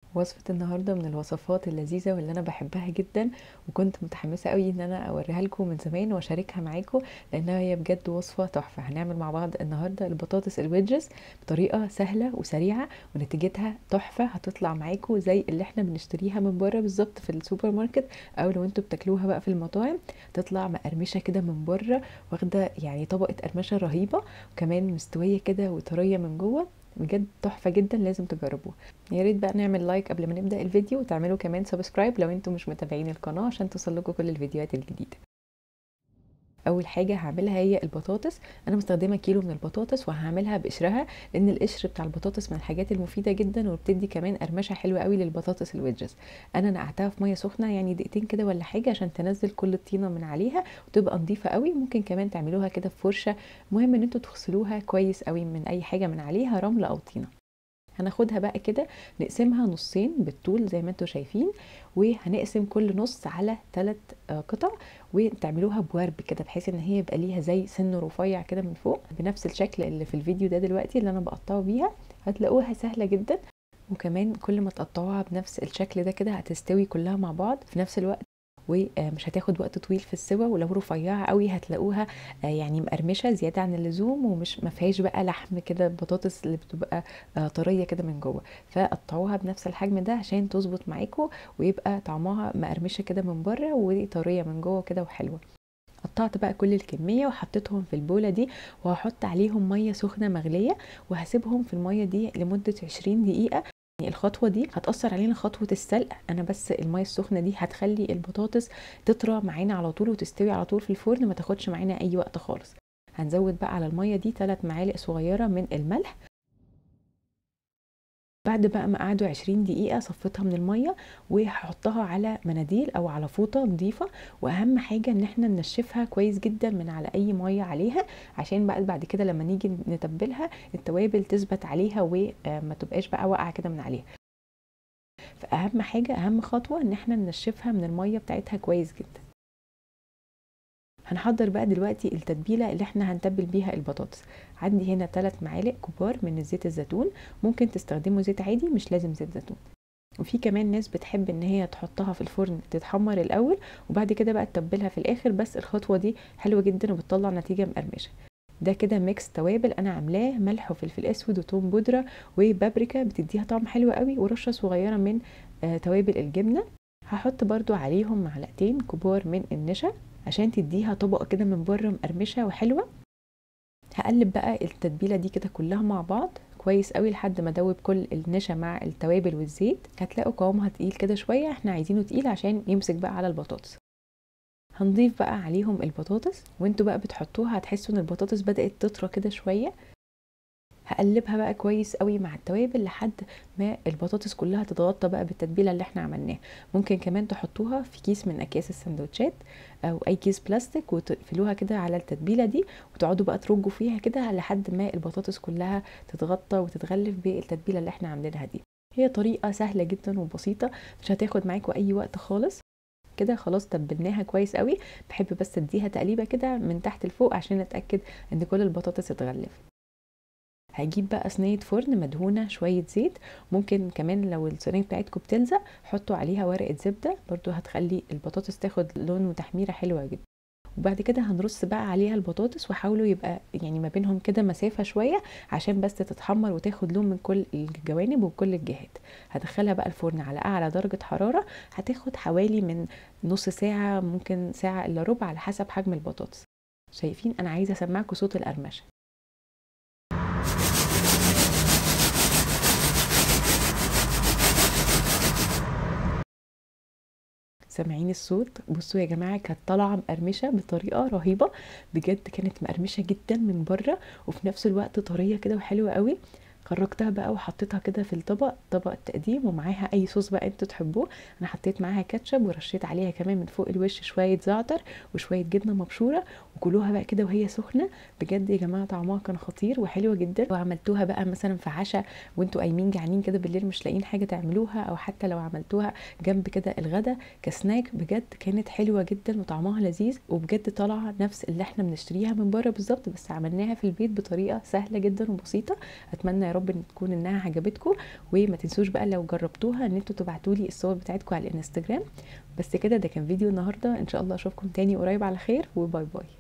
وصفة النهاردة من الوصفات اللذيذة واللي أنا بحبها جدا وكنت متحمسة قوي إن أنا أوريها لكم من زمان وأشاركها معاكم لأنها هي بجد وصفة تحفة هنعمل مع بعض النهاردة البطاطس الويدجز بطريقة سهلة وسريعة ونتيجتها تحفة هتطلع معاكم زي اللي احنا بنشتريها من بره بالظبط في السوبر ماركت أو لو انتوا بتاكلوها بقى في المطاعم تطلع مقرمشة كده من بره واخدة يعني طبقة قرمشة رهيبة وكمان مستوية كده وطرية من جوه بجد تحفه جدا لازم تجربوها يا ريت بقى نعمل لايك قبل ما نبدا الفيديو وتعملوا كمان سبسكرايب لو انتم مش متابعين القناه عشان توصلكوا كل الفيديوهات الجديده اول حاجه هعملها هي البطاطس انا مستخدمه كيلو من البطاطس وهعملها بقشرها لان القشر بتاع البطاطس من الحاجات المفيده جدا وبتدي كمان قرمشه حلوه قوي للبطاطس الويدجز انا نقعتها في ميه سخنه يعني دقيقتين كده ولا حاجه عشان تنزل كل الطينه من عليها وتبقى نظيفه قوي ممكن كمان تعملوها كده في فرشه مهم ان انتوا تغسلوها كويس قوي من اي حاجه من عليها رمل او طينه هناخدها بقى كده نقسمها نصين بالطول زي ما انتم شايفين وهنقسم كل نص على ثلاث قطع وتعملوها بورب كده بحيث ان هي يبقى ليها زي سن رفيع كده من فوق بنفس الشكل اللي في الفيديو ده دلوقتي اللي انا بقطعه بيها هتلاقوها سهله جدا وكمان كل ما تقطعوها بنفس الشكل ده كده هتستوي كلها مع بعض في نفس الوقت ومش هتاخد وقت طويل في السوا ولو رفيعه قوي هتلاقوها يعني مقرمشه زياده عن اللزوم ومش ما فيهاش بقى لحم كده البطاطس اللي بتبقى طريه كده من جوه فقطعوها بنفس الحجم ده عشان تظبط معاكم ويبقى طعمها مقرمشه كده من بره وطريه من جوه كده وحلوه قطعت بقى كل الكميه وحطيتهم في البوله دي وهحط عليهم ميه سخنه مغليه وهسيبهم في الميه دي لمده 20 دقيقه الخطوه دي هتاثر علينا خطوه السلق انا بس الميه السخنه دي هتخلي البطاطس تطرى معانا على طول وتستوي على طول في الفرن ما تاخدش معانا اي وقت خالص هنزود بقى على الميه دي 3 معالق صغيره من الملح بعد بقى ما قعدوا 20 دقيقة صفيتها من المية وهحطها على مناديل او على فوطة نظيفة واهم حاجة ان احنا ننشفها كويس جدا من على اي مية عليها عشان بقى بعد كده لما نيجي نتبلها التوابل تثبت عليها وما تبقاش بقى واقعة كده من عليها فاهم حاجة اهم خطوة ان احنا ننشفها من المية بتاعتها كويس جدا هنحضر بقى دلوقتي التتبيله اللي احنا هنتبل بيها البطاطس عندي هنا 3 معالق كبار من زيت الزيتون ممكن تستخدموا زيت عادي مش لازم زيت زيتون وفي كمان ناس بتحب ان هي تحطها في الفرن تتحمر الاول وبعد كده بقى تتبلها في الاخر بس الخطوه دي حلوه جدا وبتطلع نتيجه مقرمشه ده كده ميكس توابل انا عاملاه ملح وفلفل اسود وتوم بودره وبابريكا بتديها طعم حلو قوي ورشه صغيره من آه توابل الجبنه هحط برضو عليهم معلقتين كبار من النشا عشان تديها طبقه كده من بره مقرمشه وحلوه هقلب بقى التتبيله دي كده كلها مع بعض كويس قوي لحد ما ادوب كل النشا مع التوابل والزيت هتلاقوا قوامها تقيل كده شويه احنا عايزينه تقيل عشان يمسك بقى على البطاطس هنضيف بقى عليهم البطاطس وانتوا بقى بتحطوها هتحسوا ان البطاطس بدات تطرى كده شويه هقلبها بقى كويس قوي مع التوابل لحد ما البطاطس كلها تتغطى بقى بالتتبيله اللي احنا عملناها ممكن كمان تحطوها في كيس من اكياس السندوتشات او اي كيس بلاستيك وتقفلوها كده على التتبيله دي وتقعدوا بقى ترجوا فيها كده لحد ما البطاطس كلها تتغطى وتتغلف بالتتبيله اللي احنا عاملينها دي هي طريقه سهله جدا وبسيطه مش هتاخد معاكم اي وقت خالص كده خلاص تبلناها كويس قوي بحب بس اديها تقليبه كده من تحت لفوق عشان اتاكد ان كل البطاطس اتغلفت هجيب بقى صينيه فرن مدهونه شويه زيت ممكن كمان لو الصينيه بتاعتكم بتلزق حطوا عليها ورقه زبده برضو هتخلي البطاطس تاخد لون وتحميره حلوه جدا وبعد كده هنرص بقى عليها البطاطس وحاولوا يبقى يعني ما بينهم كده مسافه شويه عشان بس تتحمر وتاخد لون من كل الجوانب وكل الجهات هدخلها بقى الفرن على اعلى درجه حراره هتاخد حوالي من نص ساعه ممكن ساعه الا ربع على حسب حجم البطاطس شايفين انا عايزه اسمعكم صوت القرمشه سامعين الصوت بصوا يا جماعه كانت طالعه مقرمشه بطريقه رهيبه بجد كانت مقرمشه جدا من بره وفي نفس الوقت طريه كده وحلوه قوي خرجتها بقى وحطيتها كده في الطبق طبق التقديم ومعاها اي صوص بقى انتوا تحبوه انا حطيت معاها كاتشب ورشيت عليها كمان من فوق الوش شويه زعتر وشويه جبنه مبشوره وكلوها بقى كده وهي سخنه بجد يا جماعه طعمها كان خطير وحلوه جدا وعملتوها بقى مثلا في عشاء وانتوا قايمين جعانين كده بالليل مش لاقيين حاجه تعملوها او حتى لو عملتوها جنب كده الغدا كسناك بجد كانت حلوه جدا وطعمها لذيذ وبجد طالعه نفس اللي احنا بنشتريها من بره بالظبط بس عملناها في البيت بطريقه سهله جدا وبسيطه اتمنى يا رب رب ان تكون انها عجبتكم وما تنسوش بقى لو جربتوها ان انتوا تبعتوا لي الصور بتاعتكم على الانستجرام بس كده ده كان فيديو النهارده ان شاء الله اشوفكم تاني قريب على خير وباي باي